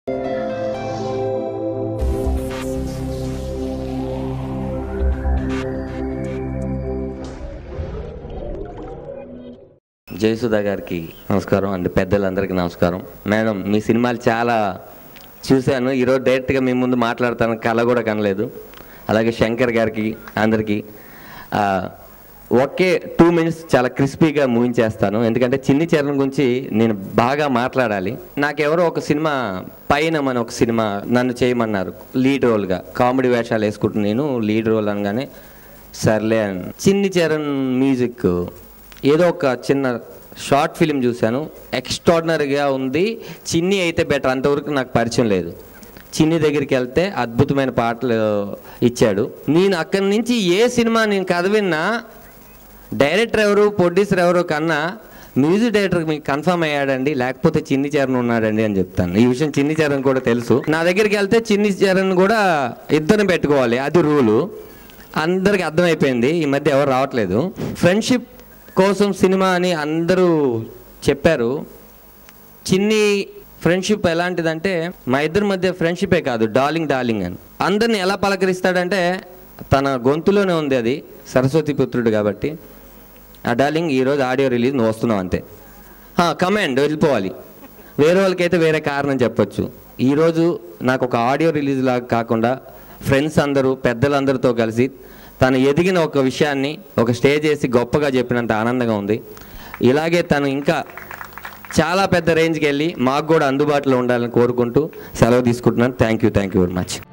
జయసుధా గారికి నమస్కారం అండ్ పెద్దలందరికీ నమస్కారం మేడం మీ సినిమాలు చాలా చూశాను ఈరోజు డైరెక్ట్గా మీ ముందు మాట్లాడతాను కళ కూడా కనలేదు అలాగే శంకర్ గారికి అందరికీ ఆ, ఒకే టూ మినిట్స్ చాలా క్రిస్పీగా ముగించేస్తాను ఎందుకంటే చిన్ని చరణ్ గురించి నేను బాగా మాట్లాడాలి నాకెవరో ఒక సినిమా పైన మన ఒక సినిమా నన్ను చేయమన్నారు లీడ్ రోల్గా కామెడీ వేషాలు వేసుకుంటున్నాను నేను లీడ్ రోల్ అనగానే సర్లే అని చిన్ని చరణ్ మ్యూజిక్ ఏదో ఒక చిన్న షార్ట్ ఫిలిం చూశాను ఎక్స్ట్రాడినరీగా ఉంది చిన్ని అయితే బెటర్ అంతవరకు నాకు పరిచయం లేదు చిన్ని దగ్గరికి వెళ్తే అద్భుతమైన పాటలు ఇచ్చాడు నేను అక్కడి నుంచి ఏ సినిమా నేను కథ విన్నా డైరెక్టర్ ఎవరు ప్రొడ్యూసర్ ఎవరు కన్నా మ్యూజిక్ డైరెక్టర్ మీకు కన్ఫర్మ్ అయ్యాడండి లేకపోతే చిన్ని చరణ్ ఉన్నాడండి అని చెప్తాను ఈ విషయం చిన్ని చరణ్ కూడా తెలుసు నా దగ్గరికి వెళ్తే చిన్ని చరణ్ కూడా ఇద్దరిని పెట్టుకోవాలి అది రూలు అందరికి అర్థమైపోయింది ఈ మధ్య ఎవరు రావట్లేదు ఫ్రెండ్షిప్ కోసం సినిమా అని అందరూ చెప్పారు చిన్ని ఫ్రెండ్షిప్ ఎలాంటిదంటే మా ఇద్దరి మధ్య ఫ్రెండ్షిపే కాదు డార్లింగ్ డార్లింగ్ అని అందరిని ఎలా పలకరిస్తాడంటే తన గొంతులోనే ఉంది అది సరస్వతి పుత్రుడు కాబట్టి ఆ డార్లింగ్ ఈరోజు ఆడియో రిలీజ్ నువ్వు వస్తున్నావు అంతే కమాండ్ వెళ్ళిపోవాలి వేరే వాళ్ళకైతే వేరే కారణం చెప్పొచ్చు ఈరోజు నాకు ఒక ఆడియో రిలీజ్ లాగా కాకుండా ఫ్రెండ్స్ అందరూ పెద్దలందరితో కలిసి తను ఎదిగిన ఒక విషయాన్ని ఒక స్టేజ్ వేసి గొప్పగా చెప్పినంత ఆనందంగా ఉంది ఇలాగే తను ఇంకా చాలా పెద్ద రేంజ్కి వెళ్ళి మాకు కూడా అందుబాటులో ఉండాలని కోరుకుంటూ సెలవు తీసుకుంటున్నాను thank you thank you very much